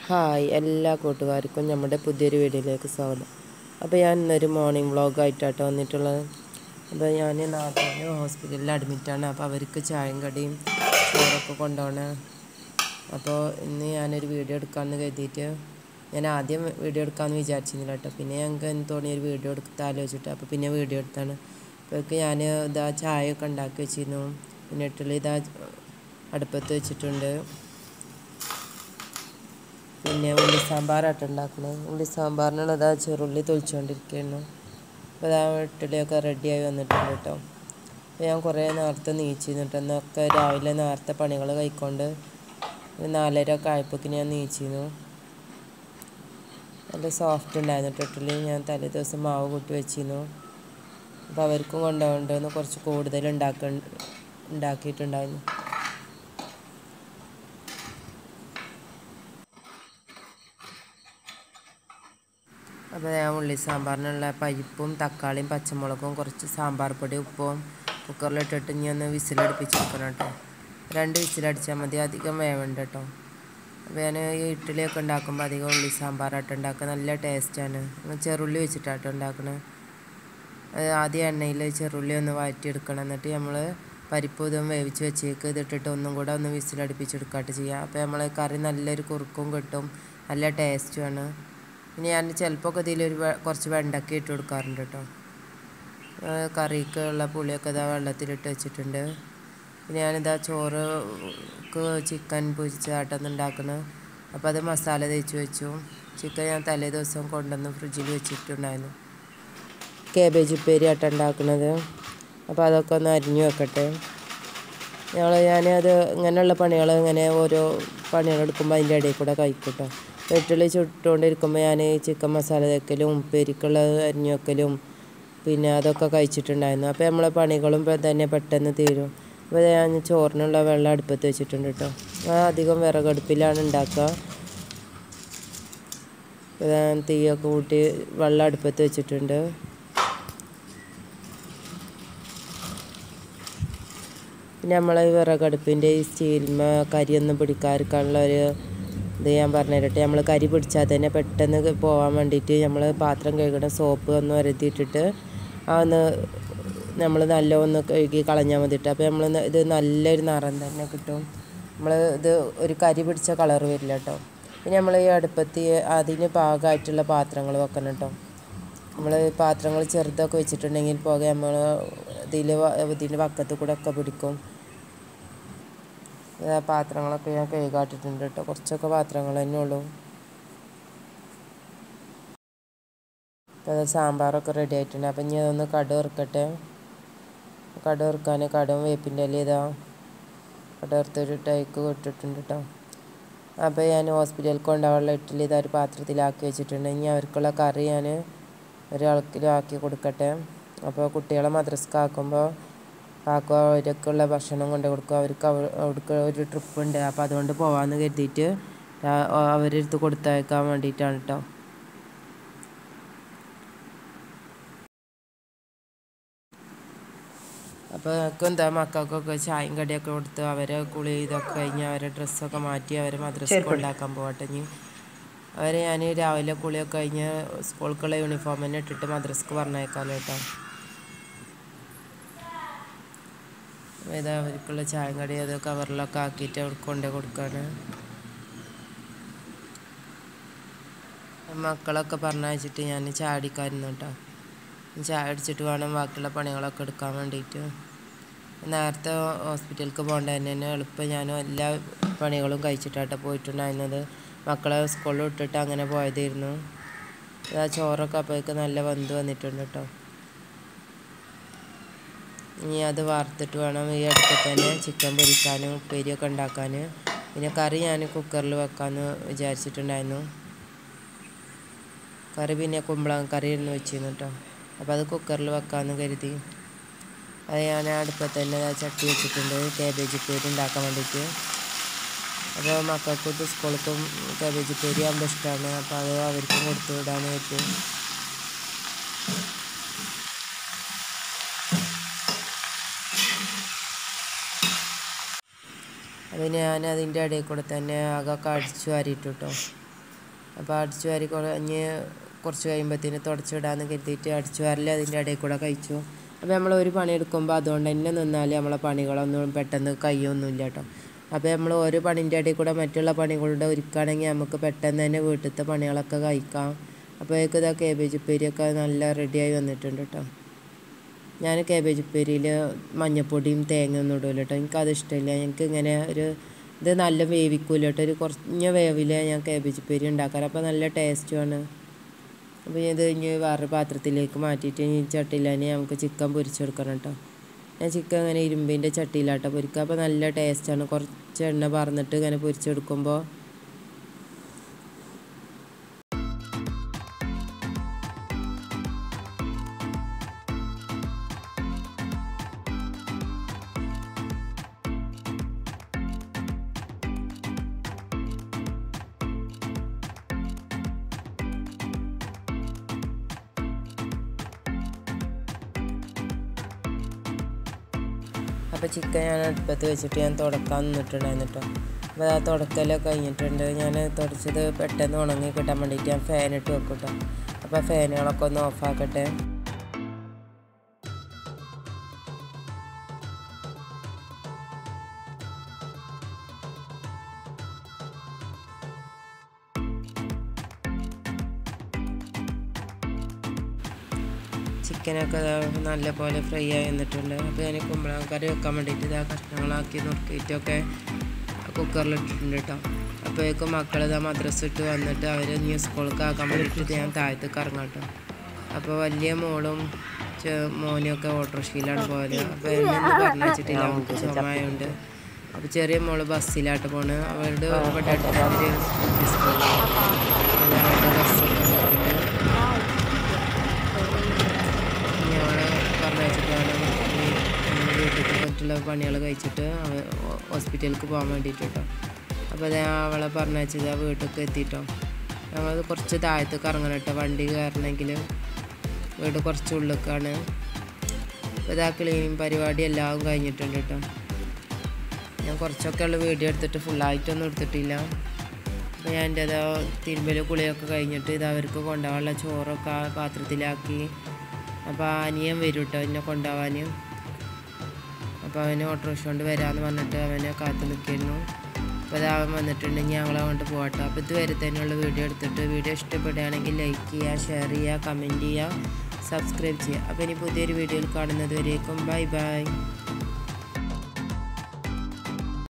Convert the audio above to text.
hi എല്ലാ കൂട്ടുകാർക്കും നമ്മുടെ പുതിയൊരു വീഡിയോയിലേക്ക് സ്വാഗതം അപ്പോൾ ഞാൻ ഇന്നൊരു മോർണിംഗ് വ്ളോഗായിട്ടാട്ടോ വന്നിട്ടുള്ളത് അപ്പോൾ ഞാൻ നാട്ടിൽ ഹോസ്പിറ്റലിൽ അഡ്മിറ്റാണ് അപ്പോൾ അവർക്ക് ചായയും കടിയും ചോറൊക്കെ കൊണ്ടുപോകണേ അപ്പോൾ ഇന്ന് ഞാനൊരു വീഡിയോ എടുക്കാമെന്ന് കരുതിയിട്ട് ഞാൻ ആദ്യം വീഡിയോ എടുക്കാമെന്ന് വിചാരിച്ചിരുന്നില്ല കേട്ടോ പിന്നെ ഞങ്ങൾക്ക് എന്ത് തോന്നി ഒരു വീഡിയോ എടുത്ത് ആലോചിച്ചിട്ട് അപ്പോൾ പിന്നെ വീഡിയോ എടുത്താണ് അപ്പോഴേക്ക് ഞാൻ ഇതാ ചായയൊക്കെ ഉണ്ടാക്കി വെച്ചിരുന്നു പിന്നെ ഇട്ടുള്ള ഇതാ അടുപ്പത്ത് വെച്ചിട്ടുണ്ട് പിന്നെ ഉള്ളി സാമ്പാറായിട്ട് ഉണ്ടാക്കുന്നത് ഉള്ളി സാമ്പാറിനുള്ളത് ആ ചെറുള്ളി തൊളിച്ചുകൊണ്ടിരിക്കുകയായിരുന്നു അപ്പോൾ അതാ ഇഡ്ഡലിയൊക്കെ റെഡിയായി വന്നിട്ടുണ്ട് കേട്ടോ അപ്പോൾ ഞാൻ കുറേ നേരത്തെ നീച്ചിരുന്നു കേട്ടോ എന്നൊക്കെ രാവിലെ നേരത്തെ പണികൾ കൈക്കൊണ്ട് ഒരു നാലര ഒക്കെ ആയപ്പോഴേക്ക് ഞാൻ നീച്ചിരുന്നു നല്ല സോഫ്റ്റ് ഉണ്ടായിരുന്നു കേട്ടോ ഇഡ്ഡലി ഞാൻ തലേ ദിവസം മാവ് കൂട്ടി വെച്ചിരുന്നു അപ്പോൾ അവർക്കും കൊണ്ടുപോകേണ്ടതെന്ന് കുറച്ച് കൂടുതൽ ഉണ്ടാക്ക ഉണ്ടാക്കിയിട്ടുണ്ടായിരുന്നു അപ്പോൾ ഞാൻ ഉള്ളി സാമ്പാറിനുള്ള പരിപ്പും തക്കാളിയും പച്ചമുളകും കുറച്ച് സാമ്പാർ പൊടി ഉപ്പും കുക്കറിലിട്ടിട്ട് ഇനി ഒന്ന് വിസിലടുപ്പിച്ചെടുക്കണം കേട്ടോ രണ്ട് വിസിലടിച്ചാൽ മതി അധികം വേവണ്ട കേട്ടോ അപ്പോൾ ഞാൻ ഈ ഇഡ്ഡലിയൊക്കെ ഉണ്ടാക്കുമ്പോൾ അധികം ഉള്ളി സാമ്പാറായിട്ട് ഉണ്ടാക്കുക നല്ല ടേസ്റ്റാണ് ചെറുള്ളി വെച്ചിട്ടാട്ടോ ഉണ്ടാക്കണത് അത് ആദ്യം എണ്ണയിൽ ചെറുള്ളി ഒന്ന് വഴറ്റിയെടുക്കണം എന്നിട്ട് നമ്മൾ പരിപ്പ് ഇതും വേവിച്ച് വെച്ചേക്ക് ഇതിട്ടിട്ട് ഒന്നും കൂടെ ഒന്ന് വിസിലടുപ്പിച്ചെടുക്കാട്ട് ചെയ്യുക അപ്പോൾ നമ്മൾ കറി നല്ലൊരു കുറുക്കും കിട്ടും നല്ല ടേസ്റ്റുമാണ് പിന്നെ ഞാൻ ചിലപ്പോൾ ഒക്കെ ഇതിലൊരു കുറച്ച് വെണ്ടക്ക ഇട്ട് കൊടുക്കാറുണ്ട് കേട്ടോ കറിക്കുള്ള പുളിയൊക്കെ ഇതാ വെള്ളത്തിലിട്ട് വെച്ചിട്ടുണ്ട് പിന്നെ ഞാനിതാ ചോറ്ക്ക് ചിക്കൻ പൊരിച്ചാട്ടം ഉണ്ടാക്കുന്നത് അപ്പോൾ അത് മസാല തേച്ച് വെച്ചു ചിക്കൻ ഞാൻ തലേ ദിവസം കൊണ്ടുവന്ന് ഫ്രിഡ്ജിൽ വെച്ചിട്ടുണ്ടായിരുന്നു കേബേജ് ഉപ്പേരി ആട്ടം ഉണ്ടാക്കുന്നത് അപ്പോൾ അതൊക്കെ ഒന്ന് അരിഞ്ഞു വെക്കട്ടെ ഞങ്ങൾ ഞാനത് ഇങ്ങനെയുള്ള പണികൾ ഇങ്ങനെ ഓരോ പണികൾ എടുക്കുമ്പോൾ അതിൻ്റെ ഇടയിൽ കൂടെ കഴിക്കും വെട്ടുള്ളി ചുട്ടുകൊണ്ടിരിക്കുമ്പോൾ ഞാൻ ചിക്കൻ മസാല തേക്കലും ഉപ്പേരിക്കുള്ള അരിഞ്ഞു വെക്കലും പിന്നെ അതൊക്കെ കഴിച്ചിട്ടുണ്ടായിരുന്നു അപ്പോൾ നമ്മളെ പണികളും തന്നെ പെട്ടെന്ന് തീരും അപ്പോൾ ഞാൻ ചോറിനുള്ള വെള്ളം അടുപ്പത്ത് വെച്ചിട്ടുണ്ട് കേട്ടോ ഞാൻ അധികം വിറകടുപ്പിലാണ് ഉണ്ടാക്കുക ഞാൻ തീയൊക്കെ കൂട്ടി വെള്ളം അടുപ്പത്ത് വെച്ചിട്ടുണ്ട് പിന്നെ നമ്മൾ ഈ വിറകടുപ്പിൻ്റെ ഈ സ്റ്റീൽമ കരിയൊന്നും പിടിക്കാതിരിക്കാനുള്ള ഒരു ഇത് ഞാൻ പറഞ്ഞു തരട്ടെ നമ്മൾ കരി പിടിച്ചാൽ തന്നെ പെട്ടെന്ന് പോകാൻ വേണ്ടിയിട്ട് നമ്മൾ പാത്രം കഴുകണ സോപ്പ് ഒന്ന് വരുത്തിയിട്ടിട്ട് ആ ഒന്ന് നമ്മൾ നല്ല ഒന്ന് കഴുകി കളഞ്ഞാൽ മതിയിട്ട് അപ്പോൾ നമ്മൾ ഇത് നല്ലൊരു നിറം തന്നെ കിട്ടും നമ്മൾ ഇത് ഒരു കരി പിടിച്ച കളർ വരില്ല കേട്ടോ പിന്നെ നമ്മൾ ഈ അടുപ്പത്ത് അതിന് പാകമായിട്ടുള്ള പാത്രങ്ങൾ വെക്കണം കേട്ടോ നമ്മൾ പാത്രങ്ങൾ ചെറുതൊക്കെ വെച്ചിട്ടുണ്ടെങ്കിൽ പോക നമ്മൾ ഇതിൽ ഇതിൻ്റെ പക്കത്ത് കൂടെ ഒക്കെ പിടിക്കും പാത്രങ്ങളൊക്കെ ഞാൻ കഴുകാട്ടിട്ടുണ്ട് കേട്ടോ കുറച്ചൊക്കെ പാത്രങ്ങൾ തന്നെ ഉള്ളൂ അപ്പോൾ സാമ്പാറൊക്കെ റെഡി ആയിട്ടുണ്ട് അപ്പം ഇനി അതൊന്ന് കടു ഇറക്കട്ടെ കടു ഇറക്കാൻ കടവും വേപ്പിൻ്റെ ഇല ഇതാ കടു ഇറുത്തൊരു ടൈക്ക് ഇട്ടിട്ടുണ്ട് കേട്ടോ അപ്പോൾ ഞാൻ ഹോസ്പിറ്റലിൽ കൊണ്ടുപോകാനുള്ള ഇഡ്ഡലി ഇതാ ഒരു പാത്രത്തിലാക്കി വെച്ചിട്ടുണ്ട് ഇനി അവർക്കുള്ള കറി ഞാൻ ഒരാൾക്കിലാക്കി കൊടുക്കട്ടെ അപ്പോൾ കുട്ടികളെ മദ്രസ്ക്ക് ആക്കുമ്പോൾ കാക്കുക അവർക്കുള്ള ഭക്ഷണം കൊണ്ട് കൊടുക്കുക അവർക്ക് അവർക്ക് ഒരു ട്രിപ്പ് ഉണ്ട് അപ്പോൾ അതുകൊണ്ട് പോകാമെന്ന് കരുതിയിട്ട് അവരെടുത്ത് കൊടുത്തയക്കാൻ വേണ്ടിയിട്ടാണ് കേട്ടോ അപ്പോൾ ഞങ്ങൾക്ക് എന്താ മക്കൾക്കൊക്കെ ചായയും കടിയൊക്കെ കൊടുത്ത് അവരെ കുളി ഇതൊക്കെ കഴിഞ്ഞ് അവരെ ഡ്രസ്സൊക്കെ മാറ്റി അവരെ മദ്രസ കൊണ്ടാക്കാൻ പോകട്ടെ ഇനി അവരെ ഞാൻ രാവിലെ കുളിയൊക്കെ കഴിഞ്ഞ് സ്കൂൾക്കുള്ള യൂണിഫോം തന്നെ ഇട്ടിട്ട് മദ്രസക്ക് പറഞ്ഞേക്കാമല്ലോ കേട്ടോ ഇതാ അവർക്കുള്ള ചായം കടി അത് കവറിലൊക്കെ ആക്കിയിട്ട് അവർക്ക് കൊണ്ടു കൊടുക്കുകയാണ് മക്കളൊക്കെ പറഞ്ഞയച്ചിട്ട് ഞാൻ ചാടിക്കായിരുന്നു കേട്ടോ ചായ അടിച്ചിട്ട് വേണം ബാക്കിയുള്ള പണികളൊക്കെ എടുക്കാൻ വേണ്ടിയിട്ട് നേരത്തെ ഹോസ്പിറ്റലിലേക്ക് പോകേണ്ട തന്നെ എളുപ്പം ഞാൻ എല്ലാ പണികളും കഴിച്ചിട്ടാട്ടോ പോയിട്ടുണ്ടായിരുന്നത് മക്കളെ സ്കൂളിൽ വിട്ടിട്ട് അങ്ങനെ പോയതായിരുന്നു ആ ചോറൊക്കെ അപ്പോഴേക്ക് നല്ല വന്ന് വന്നിട്ടുണ്ട് കേട്ടോ ഇനി അത് വറുത്തിട്ട് വേണം ഈ അടുപ്പത്ത് തന്നെ ചിക്കൻ പൊരിക്കാനും ഉപ്പേരിയൊക്കെ ഉണ്ടാക്കാൻ പിന്നെ കറി ഞാൻ കുക്കറിൽ വെക്കാമെന്ന് വിചാരിച്ചിട്ടുണ്ടായിരുന്നു കറി പിന്നെ കുമ്പളങ്ങ കറി എന്ന് വെച്ചിരുന്നു കേട്ടോ അപ്പോൾ അത് കുക്കറിൽ വെക്കാമെന്ന് കരുതി അത് ഞാൻ അടുപ്പത്ത് തന്നെ ചട്ടി വെച്ചിട്ടുണ്ട് കാബേജ് ഉപ്പേരി ഉണ്ടാക്കാൻ വേണ്ടിയിട്ട് അപ്പോൾ മക്കൾക്കും ഇത് സ്കൂളിലേക്കും കാബേജ് ഉപ്പേരി ആകുമ്പോൾ ഇഷ്ടമാണ് അപ്പോൾ അത് അവർക്കും കൊടുത്തു വിടാൻ പറ്റും അത് ഞാൻ അതിൻ്റെ ഇടയിൽ കൂടെ തന്നെ അകൊക്കെ അടിച്ചു വാരിയിട്ടു കേട്ടോ അപ്പോൾ അടിച്ചു വാരി കുറഞ്ഞ് കുറച്ച് കഴിയുമ്പോഴത്തേന് തുടച്ചിടാന്ന് കരുതിയിട്ട് അടിച്ചു വാരൽ അതിൻ്റെ ഇടയിൽ കൂടെ കഴിച്ചു അപ്പോൾ നമ്മൾ ഒരു പണി എടുക്കുമ്പോൾ അതുകൊണ്ട് തന്നെ നിന്നാൽ നമ്മളെ പണികളൊന്നും പെട്ടെന്ന് കഴിയൊന്നുമില്ല കേട്ടോ അപ്പോൾ നമ്മൾ ഓരോ പണിൻ്റെ ഇടയിൽ കൂടെ മറ്റുള്ള പണികളുടെ ഒരുക്കുകയാണെങ്കിൽ നമുക്ക് പെട്ടെന്ന് തന്നെ വീട്ടിലത്തെ പണികളൊക്കെ കഴിക്കാം അപ്പോഴേക്കും ഇതാ കേബേജ് ഉപ്പേരിയൊക്കെ നല്ല റെഡിയായി വന്നിട്ടുണ്ട് കേട്ടോ ഞാൻ കേബേജ് ഉപ്പേരിയിൽ മഞ്ഞപ്പൊടിയും തേങ്ങ ഒന്നും ഇടില്ല കേട്ടോ എനിക്കത് ഇഷ്ടമില്ല എനിക്ക് ഇങ്ങനെ ഒരു ഇത് നല്ല വേവിക്കൂല കേട്ടോ ഒരു കുറഞ്ഞ വേവിൽ ഞാൻ കേബേജ് ഉപ്പേരി ഉണ്ടാക്കാറ് അപ്പോൾ നല്ല ടേസ്റ്റുമാണ് അപ്പോൾ ഇത് ഇനി വേറെ പാത്രത്തിലേക്ക് മാറ്റിയിട്ട് ഈ ചട്ടിയിൽ തന്നെ നമുക്ക് ചിക്കൻ പൊരിച്ചെടുക്കണം കേട്ടോ ഞാൻ ചിക്കൻ ഇങ്ങനെ ഇരുമ്പിൻ്റെ ചട്ടിയിലാട്ടോ പൊരിക്കുക അപ്പോൾ നല്ല ടേസ്റ്റാണ് കുറച്ച് എണ്ണ പറന്നിട്ട് ഇങ്ങനെ പൊരിച്ചെടുക്കുമ്പോൾ അപ്പോൾ ചിക്കൻ ഞാൻ അടുപ്പത്ത് വെച്ചിട്ട് ഞാൻ തുടക്കാൻ നിന്നിട്ടുണ്ടായിരുന്നു കേട്ടോ അപ്പോൾ ആ തുടക്കലൊക്കെ കഴിഞ്ഞിട്ടുണ്ട് ഞാൻ തുടച്ചത് പെട്ടെന്ന് ഉണങ്ങി കിട്ടാൻ വേണ്ടിയിട്ട് ഞാൻ ഫാൻ ഇട്ട് വെക്കും കേട്ടോ അപ്പോൾ ഫാനുകളൊക്കെ ഒന്ന് ഓഫാക്കട്ടെ ചിക്കനൊക്കെ നല്ല പോലെ ഫ്രൈ ആയി വന്നിട്ടുണ്ട് അപ്പോൾ ഞാൻ കുമ്പളങ്ങ കറി വെക്കാൻ വേണ്ടിയിട്ട് ഇതാ കഷ്ണങ്ങളാക്കി നുറുക്കിയിട്ടൊക്കെ കുക്കറിലിട്ടിട്ടുണ്ട് കേട്ടോ അപ്പോഴേക്കും മക്കൾ ഇതാ മദ്രസ ഇട്ട് വന്നിട്ട് അവർ ഇനി സ്കൂൾക്ക് ആക്കാൻ വേണ്ടിയിട്ട് ഞാൻ താഴത്തേക്ക് ഇറങ്ങാം കേട്ടോ അപ്പോൾ വലിയ മോളും മോനും ഒക്കെ ഓട്ടോറിക്ഷയിലാണ് പോയത് അപ്പോൾ എന്നൊന്നും പറഞ്ഞു വെച്ചിട്ടില്ല അവൾക്ക് ചുമയുണ്ട് അപ്പോൾ ചെറിയ മോള് ബസ്സിലാട്ട് പോണ് അവരുടെ ഇവിടെ അടുത്തൊരു സ്കൂളിൽ അവരുടെ ബസ്സൊക്കെ പോയിട്ടുണ്ട് ഞങ്ങളെ പറഞ്ഞയച്ചിട്ട് വേണം ഈ വീട്ടിൽ മറ്റുള്ള പണികൾ കഴിച്ചിട്ട് ഹോസ്പിറ്റലിലേക്ക് പോകാൻ വേണ്ടിയിട്ട് കേട്ടോ അപ്പോൾ അത് അവളെ പറഞ്ഞയച്ചത് ആ വീട്ടിലേക്ക് എത്തിയിട്ടോ ഞങ്ങൾ കുറച്ച് താഴത്തേക്ക് ഇറങ്ങണം കേട്ടോ വണ്ടി കയറണമെങ്കിൽ വീട് കുറച്ച് ഉള്ളിലേക്കാണ് അപ്പോൾ ഇതാ ക്ലീനിങ് പരിപാടി എല്ലാം കഴിഞ്ഞിട്ടുണ്ട് കേട്ടോ ഞാൻ കുറച്ചൊക്കെ ഉള്ള വീഡിയോ എടുത്തിട്ട് ഫുള്ളായിട്ടൊന്നും എടുത്തിട്ടില്ല അപ്പോൾ ഞാൻ എൻ്റെ അതാ തിരുമ്പൽ കുളിയൊക്കെ കഴിഞ്ഞിട്ട് ഇത് അവർക്ക് കൊണ്ടുപോകാനുള്ള ചോറൊക്കെ ആ പാത്രത്തിലാക്കി അപ്പോൾ അനിയൻ വരും കേട്ടോ എന്നെ കൊണ്ടുപോകാൻ അപ്പോൾ അവന് ഓട്ടോറിക്ഷ കൊണ്ട് വരാമെന്ന് പറഞ്ഞിട്ട് അവനെ കാത്തു നിൽക്കുന്നു അപ്പോൾ അത് അവൻ വന്നിട്ടുണ്ടെങ്കിൽ ഞങ്ങൾ അങ്ങോട്ട് പോകട്ടോ അപ്പോൾ ഇതുവരെ തന്നെയുള്ള വീഡിയോ എടുത്തിട്ട് വീഡിയോ ഇഷ്ടപ്പെടുകയാണെങ്കിൽ ലൈക്ക് ചെയ്യുക ഷെയർ ചെയ്യുക കമൻറ്റ് ചെയ്യുക സബ്സ്ക്രൈബ് ചെയ്യുക അപ്പോൾ ഇനി പുതിയൊരു വീഡിയോയിൽ കാണുന്നത് വരേക്കും ബൈ ബൈ